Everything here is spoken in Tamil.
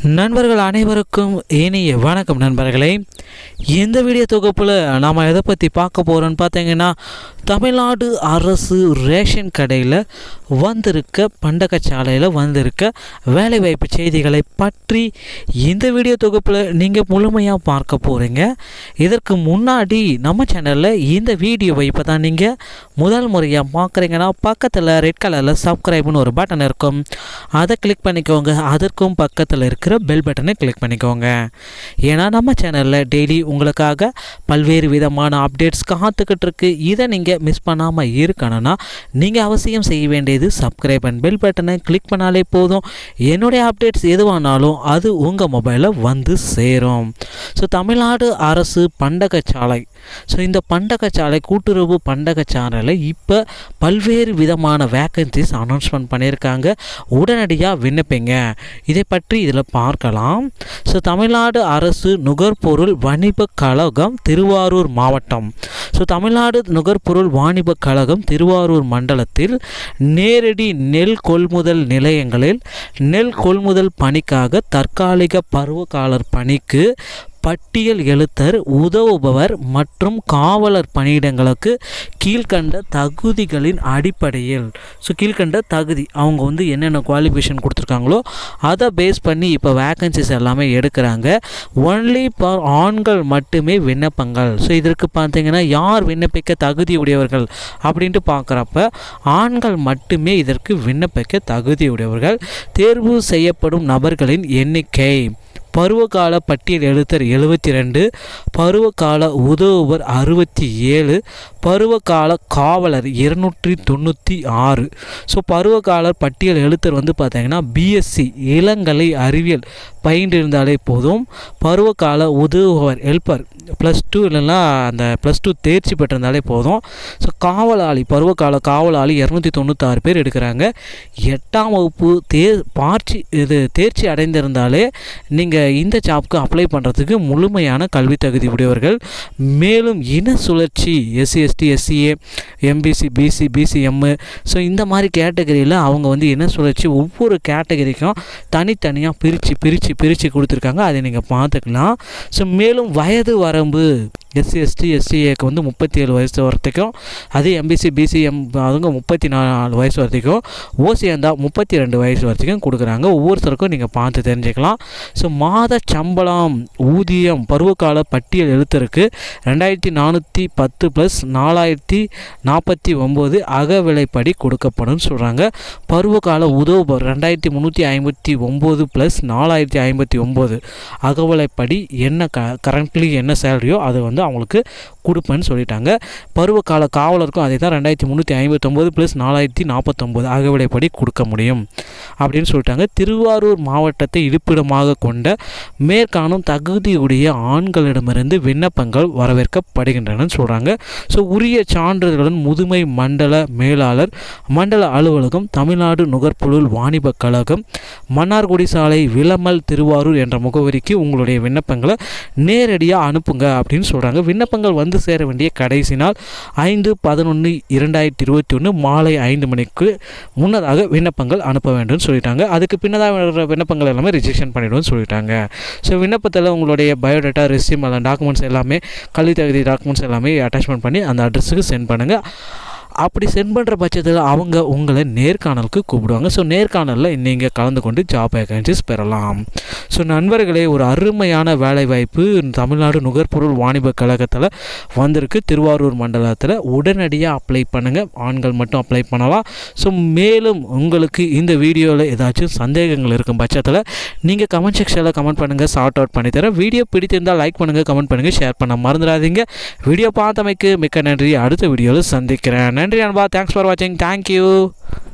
நண்பர்கள் அனைவருக்கும் இனிய வணக்கம் நண்பர்களே இந்த வீடியோ தொகுப்பில் நாம் எதை பற்றி பார்க்க போகிறோன்னு பார்த்தீங்கன்னா தமிழ்நாடு அரசு ரேஷன் கடையில் வந்திருக்க பண்டகச்சாலையில் வந்திருக்க வேலைவாய்ப்பு செய்திகளை பற்றி இந்த வீடியோ தொகுப்பில் நீங்கள் முழுமையாக பார்க்க போகிறீங்க இதற்கு முன்னாடி நம்ம சேனலில் இந்த வீடியோவை இப்போ தான் நீங்கள் முதல் முறையாக பார்க்குறீங்கன்னா பக்கத்தில் ரெட் கலரில் சப்ஸ்கிரைப்னு ஒரு பட்டன் இருக்கும் அதை கிளிக் பண்ணிக்கோங்க அதற்கும் பக்கத்தில் இருக்கிற பெல் பட்டனை கிளிக் பண்ணிக்கோங்க ஏன்னா நம்ம சேனலில் டெய்லி உங்களுக்காக பல்வேறு விதமான அப்டேட்ஸ் காத்துக்கிட்டு இருக்கு இதை நீங்கள் மிஸ் பண்ணாமல் இருக்கணும்னா நீங்கள் அவசியம் செய்ய வேண்டியது சப்ஸ்கிரைப் அண்ட் பெல் பட்டனை கிளிக் பண்ணாலே போதும் என்னுடைய அப்டேட்ஸ் எதுவானாலும் அது உங்கள் மொபைலில் வந்து சேரும் ஸோ தமிழ்நாடு அரசு பண்டகச்சாலை ஸோ இந்த பண்டகச்சாலை கூட்டுறவு பண்டகச்சாலையில் இப்போ பல்வேறு விதமான வேக்கன்சிஸ் அனௌன்ஸ்மெண்ட் பண்ணியிருக்காங்க உடனடியாக விண்ணப்பிங்க இதை பற்றி இதில் பார்க்கலாம் ஸோ தமிழ்நாடு அரசு நுகர்பொருள் வணிப கழகம் திருவாரூர் மாவட்டம் ஸோ தமிழ்நாடு நுகர்பொருள் வாணிப கழகம் திருவாரூர் மண்டலத்தில் நேரடி நெல் கொள்முதல் நிலையங்களில் நெல் கொள்முதல் பணிக்காக தற்காலிக பருவகாலர் பணிக்கு பட்டியல் எழுத்தர் உதவுபவர் மற்றும் காவலர் பணியிடங்களுக்கு கீழ்கண்ட தகுதிகளின் அடிப்படையில் ஸோ கீழ்கண்ட தகுதி அவங்க வந்து என்னென்ன குவாலிஃபிகேஷன் கொடுத்துருக்காங்களோ அதை பேஸ் பண்ணி இப்போ வேக்கன்சிஸ் எல்லாமே எடுக்கிறாங்க ஒன்லி ஃபார் ஆண்கள் மட்டுமே விண்ணப்பங்கள் ஸோ இதற்கு பார்த்தீங்கன்னா யார் விண்ணப்பிக்க தகுதி உடையவர்கள் அப்படின்ட்டு பார்க்குறப்ப ஆண்கள் மட்டுமே இதற்கு விண்ணப்பிக்க தகுதி உடையவர்கள் தேர்வு செய்யப்படும் நபர்களின் எண்ணிக்கை பருவகால பட்டியல் எழுத்தர் எழுபத்தி ரெண்டு பருவகால உதவுவர் அறுபத்தி ஏழு பருவகால காவலர் இருநூற்றி தொண்ணூற்றி ஆறு ஸோ பருவகாலர் பட்டியல் எழுத்தர் வந்து பார்த்தீங்கன்னா பிஎஸ்சி இளங்கலை அறிவியல் பயின்றிருந்தாலே போதும் பருவகால உதவுவர் ஹெல்ப்பர் ப்ளஸ் டூ இல்லைன்னா அந்த ப்ளஸ் டூ தேர்ச்சி பெற்றிருந்தாலே போதும் ஸோ காவலாளி பருவகால காவலாளி இரநூத்தி தொண்ணூத்தாறு பேர் எடுக்கிறாங்க எட்டாம் வகுப்பு தே பார்ச்சி இது தேர்ச்சி அடைந்திருந்தாலே நீங்கள் இந்த ஜாப்க்கு அப்ளை பண்ணுறதுக்கு முழுமையான கல்வி தகுதி உடையவர்கள் மேலும் இன சுழற்சி SC ST SCA MBC BC BCM so இந்த மாதிரி கேட்டகரியில் அவங்க வந்து இன சுழற்சி ஒவ்வொரு கேட்டகரிக்கும் தனித்தனியாக பிரித்து பிரித்து பிரித்து கொடுத்துருக்காங்க அதை நீங்கள் பார்த்துக்கலாம் ஸோ மேலும் வயது வரம்பு எஸ்சி எஸ்டி எஸ்சிஏக்கு வந்து முப்பத்தி ஏழு வயசு வரைக்கும் அதே எம்பிசி பிசிஎம் அவங்க முப்பத்தி நாலு வயசு வரைக்கும் ஓசி இருந்தால் முப்பத்தி ரெண்டு வயசு வரைக்கும் கொடுக்குறாங்க ஒவ்வொருத்தருக்கும் நீங்கள் பார்த்து தெரிஞ்சுக்கலாம் ஸோ மாத சம்பளம் ஊதியம் பருவகால பட்டியல் எழுத்தருக்கு ரெண்டாயிரத்தி நானூற்றி பத்து ப்ளஸ் நாலாயிரத்தி நாற்பத்தி ஒம்பது அகவிலைப்படி கொடுக்கப்படும் சொல்கிறாங்க பருவகால உதவுபவர் ரெண்டாயிரத்தி முந்நூற்றி ஐம்பத்தி ஒம்பது ப்ளஸ் நாலாயிரத்தி ஐம்பத்தி ஒம்பது அகவிலைப்படி என்ன க கரண்ட்லி என்ன சேலரியோ அது வந்து அவங்களுக்கு கொடுப்பேன்னு சொல்லிட்டாங்க பருவகால காவலருக்கும் அதே தான் ரெண்டாயிரத்தி முந்நூற்றி ஐம்பத்தொம்போது ப்ளஸ் நாலாயிரத்தி நாற்பத்தொம்போது அகவிலைப்படி கொடுக்க முடியும் அப்படின்னு சொல்லிட்டாங்க திருவாரூர் மாவட்டத்தை இருப்பிடமாக கொண்ட மேற்காணும் தகுதியுடைய ஆண்களிடமிருந்து விண்ணப்பங்கள் வரவேற்கப்படுகின்றன சொல்கிறாங்க ஸோ உரிய சான்றிதழுடன் முதுமை மண்டல மேலாளர் மண்டல அலுவலகம் தமிழ்நாடு நுகர்பொருள் வாணிப கழகம் மன்னார்குடி சாலை விளமல் திருவாரூர் என்ற முகவரிக்கு உங்களுடைய விண்ணப்பங்களை நேரடியாக அனுப்புங்க அப்படின்னு சொல்கிறாங்க விண்ணப்பங்கள் வந்து சேர வேண்டிய கடைசி நாள் ஐந்து பதினொன்று இரண்டாயிரத்தி இருபத்தி ஒன்று மாலை ஐந்து மணிக்கு முன்னதாக விண்ணப்பங்கள் அனுப்ப வேண்டும் சொல்லிட்டாங்க அதுக்கு பின்னதாக வர்ற விண்ணப்பங்கள் எல்லாமே ரிஜெக்ஷன் பண்ணிடுவோம்னு சொல்லிட்டாங்க ஸோ விண்ணப்பத்தில் உங்களுடைய பயோடேட்டா ரெசியூம் அந்த டாக்குமெண்ட்ஸ் எல்லாமே கல்வி தகுதி டாக்குமெண்ட்ஸ் எல்லாமே அட்டாச்மெண்ட் பண்ணி அந்த அட்ரஸுக்கு சென்ட் பண்ணுங்கள் அப்படி சென்ட் பண்ணுற பட்சத்தில் அவங்க உங்களை நேர்காணலுக்கு கூப்பிடுவாங்க ஸோ நேர்காணலில் நீங்கள் கலந்து கொண்டு ஜாப் வேகன்சிஸ் பெறலாம் ஸோ நண்பர்களே ஒரு அருமையான வேலைவாய்ப்பு தமிழ்நாடு நுகர்பொருள் வாணிப கழகத்தில் வந்திருக்கு திருவாரூர் மண்டலத்தில் உடனடியாக அப்ளை பண்ணுங்கள் ஆண்கள் மட்டும் அப்ளை பண்ணலாம் ஸோ மேலும் உங்களுக்கு இந்த வீடியோவில் ஏதாச்சும் சந்தேகங்கள் இருக்கும் பட்சத்தில் நீங்கள் கமெண்ட் செக்ஷனில் கமெண்ட் பண்ணுங்கள் சார்ட் அவுட் பண்ணித்தரேன் வீடியோ பிடித்திருந்தால் லைக் பண்ணுங்கள் கமெண்ட் பண்ணுங்கள் ஷேர் பண்ண மறந்துடாதீங்க வீடியோ பார்த்தமைக்கு மிக்க நன்றி அடுத்த வீடியோவில் சந்திக்கிறேன் நன்றி அன்பா தேங்க்ஸ் ஃபார் வாட்சிங் தேங்க்யூ